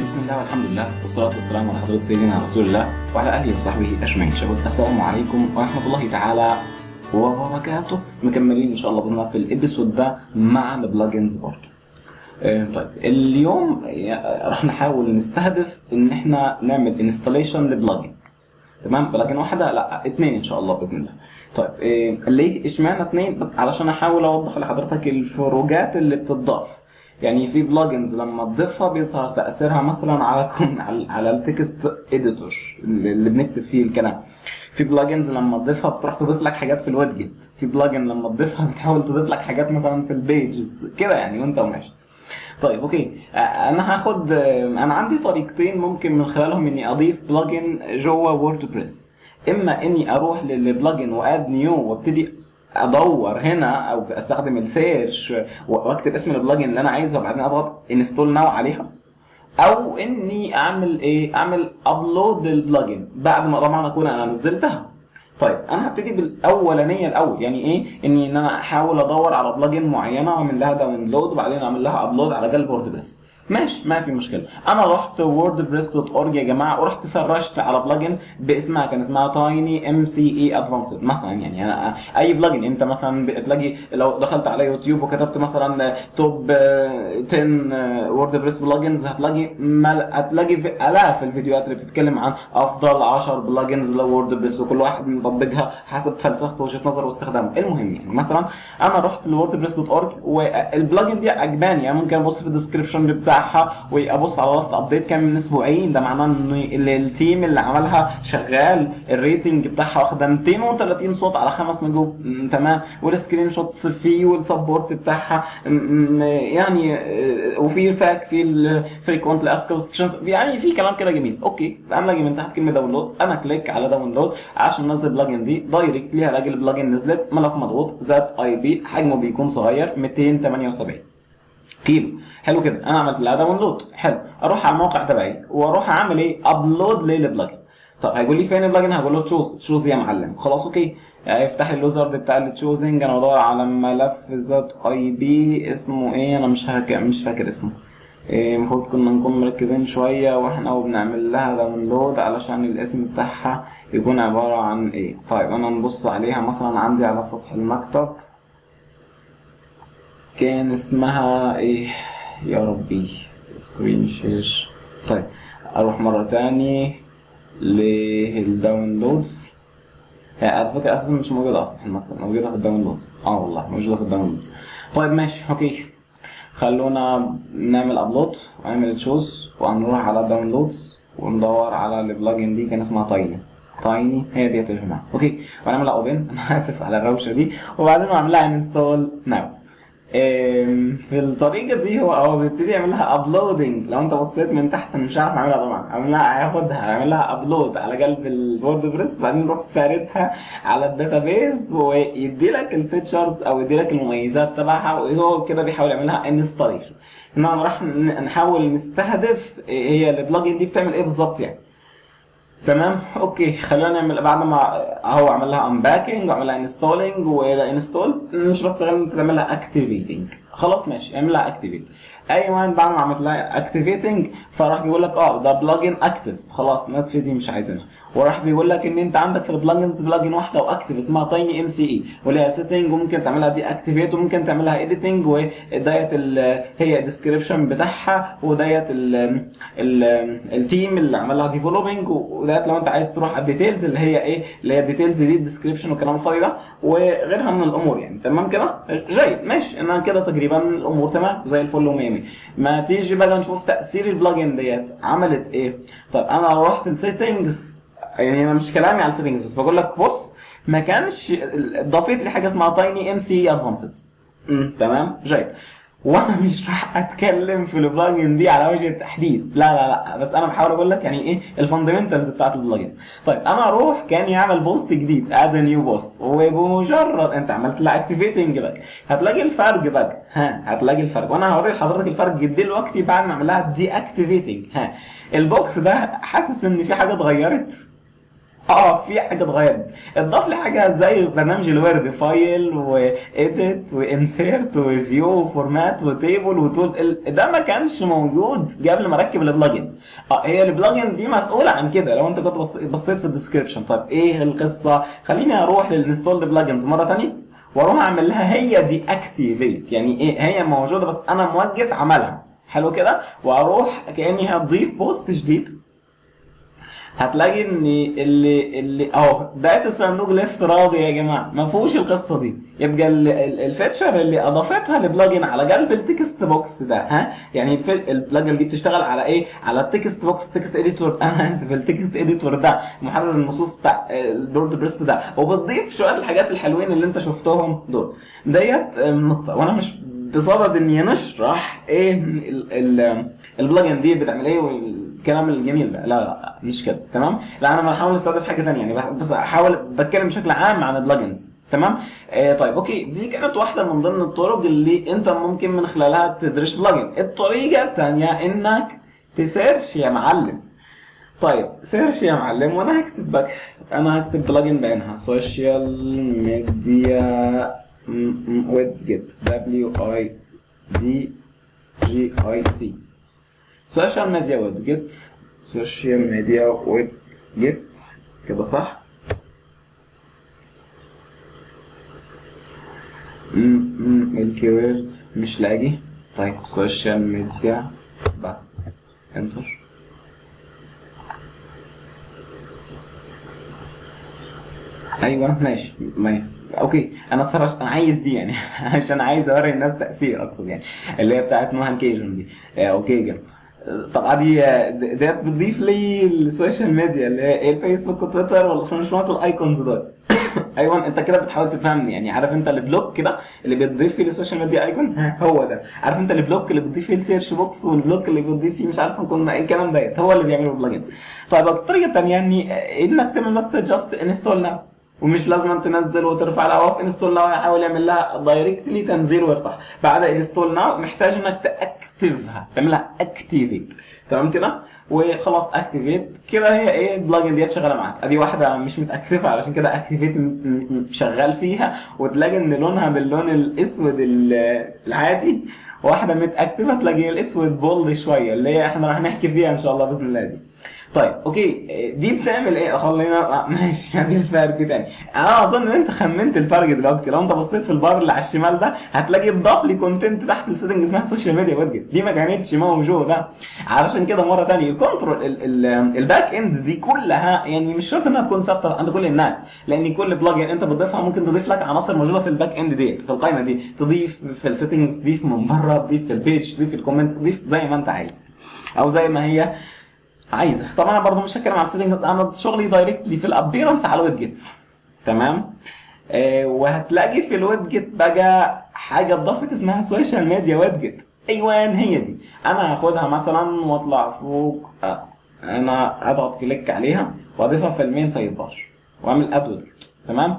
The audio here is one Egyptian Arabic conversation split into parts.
بسم الله والحمد لله والصلاة والسلام على حضرة سيدنا رسول الله وعلى آله وصحبه أجمعين شباب السلام عليكم ورحمة الله تعالى وبركاته مكملين إن شاء الله بإذن الله في الإبيسود ده مع البلجنز برضه آه، طيب اليوم آه، راح نحاول نستهدف ان احنا نعمل انستليشن لبلجن تمام بلجن واحده لا اتنين ان شاء الله باذن الله طيب إيه ليه اشمعنى اتنين بس علشان احاول اوضح لحضرتك الفروقات اللي بتضاف يعني في بلجنز لما تضيفها بيظهر تاثيرها مثلا على كون على, على التكست اديتور اللي بنكتب فيه الكلام في بلجنز لما تضيفها بتروح تضيف لك حاجات في الويدجت في بلجن لما تضيفها بتحاول تضيف لك حاجات مثلا في البيجز كده يعني وانت وماشي طيب اوكي آه، انا هاخد آه، انا عندي طريقتين ممكن من خلالهم اني اضيف بلجن جوه ووردبريس اما اني اروح للبلجن واد نيو وابتدي ادور هنا او استخدم السيرش واكتب اسم البلجن اللي انا عايزها وبعدين اضغط انستول ناو عليها او اني اعمل ايه اعمل ابلود للبلجن بعد ما طبعا اكون انا نزلتها طيب انا هبتدي بالاولانيه الاول يعني ايه اني ان انا احاول ادور على بلجن معينه واعمل لها داونلود وبعدين اعمل لها ابلود على جال ووردبريس ماشي ما في مشكله انا رحت wordpress.org يا جماعه ورحت سرشت على بلجن باسمها كان اسمها تايني ام سي اي ادفانسد مثلا يعني انا اي بلجن انت مثلا بتلاقي لو دخلت على يوتيوب وكتبت مثلا توب 10 ووردبريس بلجنز هتلاقي مل... هتلاقي في الاف الفيديوهات اللي بتتكلم عن افضل 10 بلجنز لووردبريس وكل واحد مطبقها حسب فلسفته وجهه نظره واستخدامه المهم يعني مثلا انا رحت لوردبريس دوت اورج والبلجن دي عجباني يعني ممكن ابص في الديسكربشن بتاعها وابص على لاست ابديت كان من اسبوعين ده معناه ان ال- التيم اللي عملها شغال الريتنج بتاعها واخده 230 صوت على خمس نجوم م، تمام والسكرين شوتس فيه والسبورت بتاعها م، م، يعني آه، وفي فاك في الفريكونت اسك كويستشنز يعني في كلام كده جميل اوكي انا لاقي من تحت كلمه داونلود انا كليك على داونلود عشان انزل البلجن دي دايركت ليها الاقي البلجن نزلت ملف مضغوط ذات اي بي حجمه بيكون صغير 278 كيلو حلو كده انا عملت لها داونلود حلو اروح على الموقع تبعي واروح اعمل ايه ابلود للبلجن طب هيقول لي فين البلجن هقول له تشوز تشوز يا معلم خلاص اوكي يعني افتح لي الويزارد بتاع التشوزنج انا بدور على ملف ذات اي بي اسمه ايه انا مش هك... مش فاكر اسمه إيه، المفروض كنا نكون مركزين شوية واحنا وبنعمل لها داونلود علشان الاسم بتاعها يكون عبارة عن ايه طيب انا نبص عليها مثلا عندي على سطح المكتب كان اسمها ايه يا ربي سكرين شير طيب اروح مرة تاني للداونلودز هي على فكرة اساسا مش موجودة على سطح المكتب موجودة في الداونلودز اه والله موجودة في الداونلودز طيب ماشي اوكي خلونا نعمل ابلود ونعمل تشوز وهنروح على الداونلودز وندور على البلجن دي كان اسمها تايني تايني هي ديت يا جماعه اوكي ونعملها اوبن انا اسف على الروشه دي وبعدين نعملها انستول ناو في الطريقه دي هو هو بيبتدي يعمل لها ابلودنج لو انت بصيت من تحت انا مش عارف اعملها طبعا اعملها هياخدها هيعمل لها ابلود على قلب الوورد بريس بعدين يروح فاردها على الداتابيز ويدي لك الفيتشرز او يدي لك المميزات تبعها وهو كده بيحاول يعملها انستاليشن انما راح نحاول نستهدف هي البلجن دي بتعمل ايه بالظبط يعني تمام اوكي خلينا نعمل بعد ما اهو عمل لها انباكينج وعمل لها انستولينج وانستول مش بس غير انت تعمل لها اكتيفيتنج خلاص ماشي اعمل لها اكتيفيت ايوه بعد ما عملت لها اكتيفيتنج فراح بيقول لك اه ده بلجن اكتيف خلاص نتفي دي مش عايزينها وراح بيقول لك ان انت عندك في البلجنز بلجن واحده واكتيف اسمها تايني ام سي اي وليها سيتنج وممكن تعملها دي اكتيفيت وممكن تعملها ايديتنج وديت ال- هي الديسكربشن بتاعها وديت ال- ال- التيم اللي عمل لها ديفلوبينج وديت لو انت عايز تروح على الديتيلز اللي هي ايه اللي هي الديتيلز دي الديسكربشن والكلام الفاضي ده وغيرها من الامور يعني تمام كده جيد ماشي انا كده تقريبا الامور تمام زي الفل ومية مية ما تيجي بقى نشوف تاثير البلجن ديت عملت ايه طيب انا لو رحت السيتنجز يعني انا مش كلامي على السيتنجز بس بقول لك بص ما كانش ضافت لي حاجه اسمها تايني ام سي ادفانسد تمام جيد وانا مش راح اتكلم في البلجن دي على وجه التحديد لا لا لا بس انا بحاول اقول لك يعني ايه الفاندمنتالز بتاعت البلجنز طيب انا اروح كان يعمل بوست جديد اد نيو بوست وبمجرد انت عملت لها اكتيفيتنج بقى هتلاقي الفرق بقى ها هتلاقي الفرق وانا هوري لحضرتك الفرق دلوقتي بعد ما اعمل لها دي اكتيفيتنج ها البوكس ده حاسس ان في حاجه اتغيرت اه في حاجه اتغيرت اتضاف لي حاجه زي برنامج الوورد فايل وايديت وانسيرت وفيو وفورمات وتيبل وتولز ال- ده ما كانش موجود قبل ما اركب البلجن اه هي البلجن دي مسؤوله عن كده لو انت كنت بص- بصيت في الديسكربشن طيب ايه القصه خليني اروح للانستول بلجنز مره ثانيه واروح اعمل لها هي دي اكتيفيت يعني ايه هي موجوده بس انا موقف عملها حلو كده واروح كاني هضيف بوست جديد هتلاقي ان اللي اللي اهو ده الصندوق الافتراضي يا جماعه ما فيهوش القصه دي يبقى ال- ال- الفيتشر اللي اضافتها لبلجن على قلب التكست بوكس ده ها يعني الف- البلجن دي بتشتغل على ايه على التكست بوكس تكست اديتور انا اسف التكست اديتور ده محرر النصوص بتاع الورد بريست ده وبتضيف شويه الحاجات الحلوين اللي انت شفتهم دول ديت آم، نقطه وانا مش بصدد اني نشرح ايه ال- ال- البلجن دي بتعمل ايه والكلام الجميل ده لا لا مش كده تمام لا انا بحاول استهدف حاجه ثانيه يعني بح- بس احاول بتكلم بشكل عام عن البلجنز تمام آه طيب اوكي دي كانت واحده من ضمن الطرق اللي انت ممكن من خلالها تدرس بلجن الطريقه الثانيه انك تسيرش يا معلم طيب سيرش يا معلم وانا هكتب بك انا هكتب بلجن بعينها سوشيال ميديا ويدجت دبليو اي دي جي اي تي سوشيال ميديا ويدجت سوشيال ميديا ويدجت كده صح م- م- الكيورد مش لاقي طيب سوشيال ميديا بس انتر ايوه ماشي ماشي اوكي انا الصراحه انا عايز دي يعني عشان عايز اوري الناس تاثير اقصد يعني اللي هي بتاعت نوهان كيجن دي آه، او كيجن آه، طبعا دي آه، د- ديت بتضيف لي السوشيال ميديا اللي هي ايه الفيسبوك وتويتر ولا شو شو الايكونز دول ايوه انت كده بتحاول تفهمني يعني عارف انت البلوك كده اللي بتضيف فيه للسوشيال ميديا ايكون هو ده عارف انت البلوك اللي بتضيف فيه السيرش بوكس والبلوك اللي بتضيف فيه مش عارف كنا ايه الكلام ديت هو اللي بيعمله البلجنز طيب الطريقه الثانيه اني آه، انك تعمل بس جاست انستول ناو ومش لازم تنزل وترفع لها هو في انستول ناو يحاول يعمل لها دايركتلي تنزيل ويرفع بعد انستول ناو محتاج انك تاكتفها تعملها اكتيفيت تمام كده وخلاص اكتيفيت كده هي ايه البلجن ديت شغاله معاك ادي واحده مش متاكتفه علشان كده اكتيفيت شغال فيها وتلاقي ان لونها باللون الاسود ال- العادي واحده متاكتفه تلاقي الاسود بولد شويه اللي هي احنا راح نحكي فيها ان شاء الله باذن الله دي طيب اوكي دي بتعمل ايه خلينا آه، ماشي يعني الفرق تاني انا اظن ان انت خمنت الفرق دلوقتي لو انت بصيت في البار اللي على الشمال ده هتلاقي اتضاف لي كونتنت تحت السيتنج اسمها سوشيال ميديا ويدجت دي ما كانتش موجوده علشان كده مره تانية الكنترول ال- ال- الباك اند دي كلها يعني مش شرط انها تكون ثابته عند كل الناس لان كل بلجن انت بتضيفها ممكن تضيف لك عناصر موجوده في الباك اند ديت في القائمه دي تضيف في السيتنجز تضيف من بره تضيف في البيج تضيف في الكومنت تضيف زي ما انت عايز او زي ما هي عايزه طبعا انا برضو مش هتكلم على السيتنج انا شغلي دايركتلي في الابيرنس على الويدجتس تمام آه وهتلاقي في الويدجت بقى حاجه اتضافت اسمها سوشيال ميديا ويدجت ايوان هي دي انا هاخدها مثلا واطلع فوق آه انا اضغط كليك عليها واضيفها في المين سايد بار واعمل اد ويدجت تمام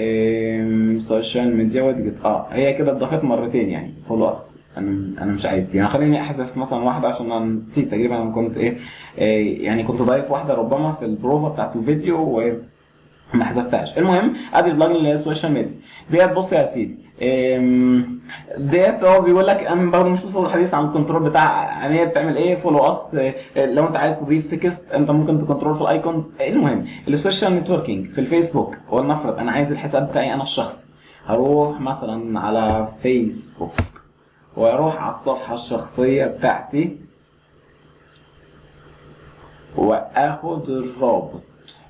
سوشيال ميديا ويدجت اه هي كده اتضافت مرتين يعني خلاص انا انا مش عايز دي انا خليني احذف مثلا واحده عشان انا نسيت تقريبا انا كنت ايه آه، يعني كنت ضايف واحده ربما في البروفا بتاعت الفيديو و ما حذفتهاش المهم ادي البلجن اللي هي سوشيال ميديا ديت بص يا سيدي أم، ديت هو بيقول لك انا برضه مش بصدد الحديث عن الكنترول بتاع يعني هي بتعمل ايه فولو اس لو انت عايز تضيف تكست انت ممكن تكنترول في الايكونز المهم السوشيال نتوركينج في الفيسبوك ولنفرض انا عايز الحساب بتاعي انا الشخصي هروح مثلا على فيسبوك واروح على الصفحه الشخصيه بتاعتي واخد الرابط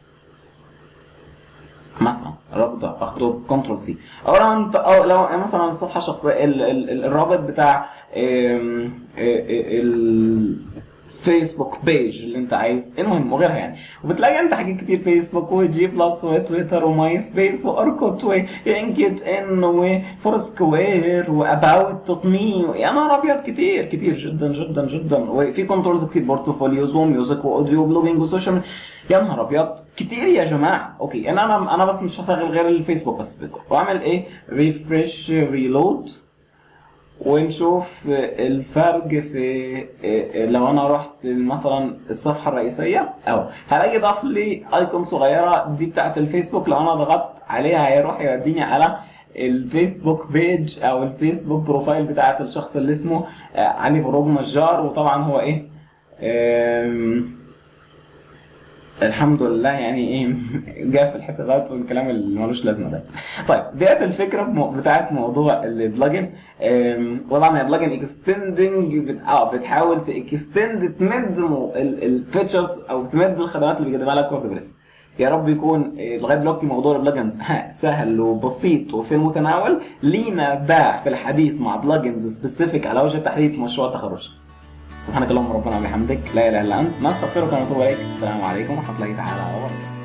مثلا الرابط ده اخده كنترول سي او لو انت او لو مثلا الصفحه الشخصيه ال ال ال الرابط بتاع ام- ال الفيسبوك بيج اللي انت عايز المهم وغيرها يعني وبتلاقي انت حاجات كتير فيسبوك وجي بلس وتويتر وماي سبيس واركوت وانجيج ان وفور سكوير واباوت دوت مي يا نهار ابيض كتير كتير جدا جدا جدا وفي كنترولز كتير بورتفوليوز وميوزك واوديو بلوجينج وسوشيال يا نهار ابيض كتير يا جماعه اوكي انا انا انا بس مش هشغل غير الفيسبوك بس واعمل ايه ريفرش ريلود ونشوف الفرق في لو انا رحت مثلا الصفحه الرئيسيه او هلاقي ضاف لي ايكون صغيره دي بتاعت الفيسبوك لو انا ضغطت عليها هيروح يوديني على الفيسبوك بيج او الفيسبوك بروفايل بتاعت الشخص اللي اسمه علي فروج نجار وطبعا هو ايه أم الحمد لله يعني ايه جاء في الحسابات والكلام اللي ملوش لازمه ده. طيب ديت الفكره بتاعت موضوع البلجن طبعا البلجن اكستندنج اه بتحاول تاكستند تمد الفيتشرز او تمد الخدمات اللي بيقدمها لك ووردبريس. يا رب يكون لغايه دلوقتي موضوع البلجنز سهل وبسيط وفي المتناول لينا باع في الحديث مع بلجنز سبيسيفيك على وجه التحديد في مشروع التخرج. سبحانك اللهم ربنا وبحمدك لا اله الا انت نستغفرك ونتوب اليك السلام عليكم ورحمه الله تعالى وبركاته